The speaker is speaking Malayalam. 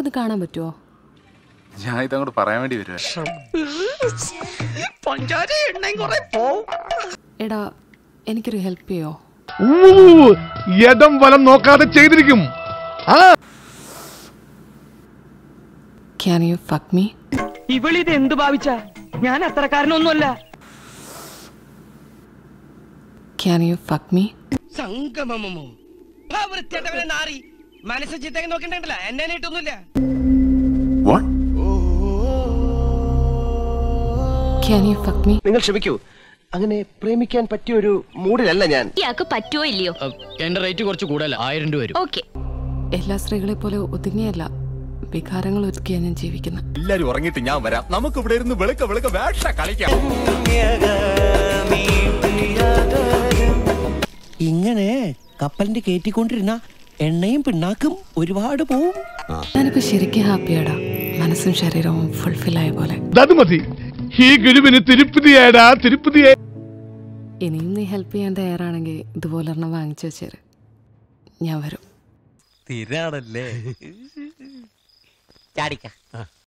നമുക്കൊന്ന് കാണാൻ പറ്റുമോ ഞാൻ ഇതങ്ങോട്ട് പറയാൻ വേണ്ടി വരുവാ എടാ എനിക്കൊരു ഹെൽപ്പ് ചെയ്യോ യഥം വലം നോക്കാതെ ചെയ്തിരിക്കും ആ ക്യാൻ യു ഫക്ക് മീ ഇവളിത് എന്ത് ഭാവിച്ച ഞാൻ അത്രക്കാരനൊന്നുമല്ല ക്യാൻ യു ഫക്ക് മീ സംഗമമോ വൃത്തിയായിട്ടവനെ നാറി മനസ്സ് ചിത്തേക്ക് നോക്കണ്ടല്ല എന്നെ നീട്ടൊന്നുമില്ല What? Can you fuck me നിങ്ങൾ ക്ഷമിക്കൂ അങ്ങനെ പ്രേമിക്കാൻ പറ്റിയ ഒരു മൂഡിലല്ല ഞാൻ ഇയാൾക്ക് പറ്റുമോ ഇല്ലയോ എന്റെ റേറ്റ് കുറച്ച് കൂടുതല ആയിരം രൂപ വരും ഓക്കെ എല്ലാ സ്ത്രീകളെ പോലെ ഒതുങ്ങിയല്ല വികാരങ്ങൾ ഒരുക്കിയാണ് ഞാൻ ജീവിക്കുന്നത് എല്ലാരും ഉറങ്ങിയിട്ട് ഞാൻ വരാം നമുക്ക് ഇവിടെ ഇരുന്ന് വെളുക്ക വെളുക്ക വേഷ കളിക്കാം ഇങ്ങനെ കപ്പലിന്റെ കയറ്റിക്കൊണ്ടിരുന്ന എണ്ണയും പിണ്ണാക്കും ഒരുപാട് പോവും ഞാനിപ്പോ ശരിക്കും ഹാപ്പിയാടാ മനസ്സും ശരീരവും ഫുൾഫിൽ ആയ പോലെ അത് മതി ഈ ഗുരുവിന് തിരുപ്പതിയാടാ തിരുപ്പതിയാ ഇനിയും നീ ഹെൽപ്പ് ചെയ്യാൻ തയ്യാറാണെങ്കിൽ ഇതുപോലെ ഒരെണ്ണം വാങ്ങിച്ചു വെച്ചേര് ഞാൻ വരും സ്ഥിരാണല്ലേ ചാടിക്ക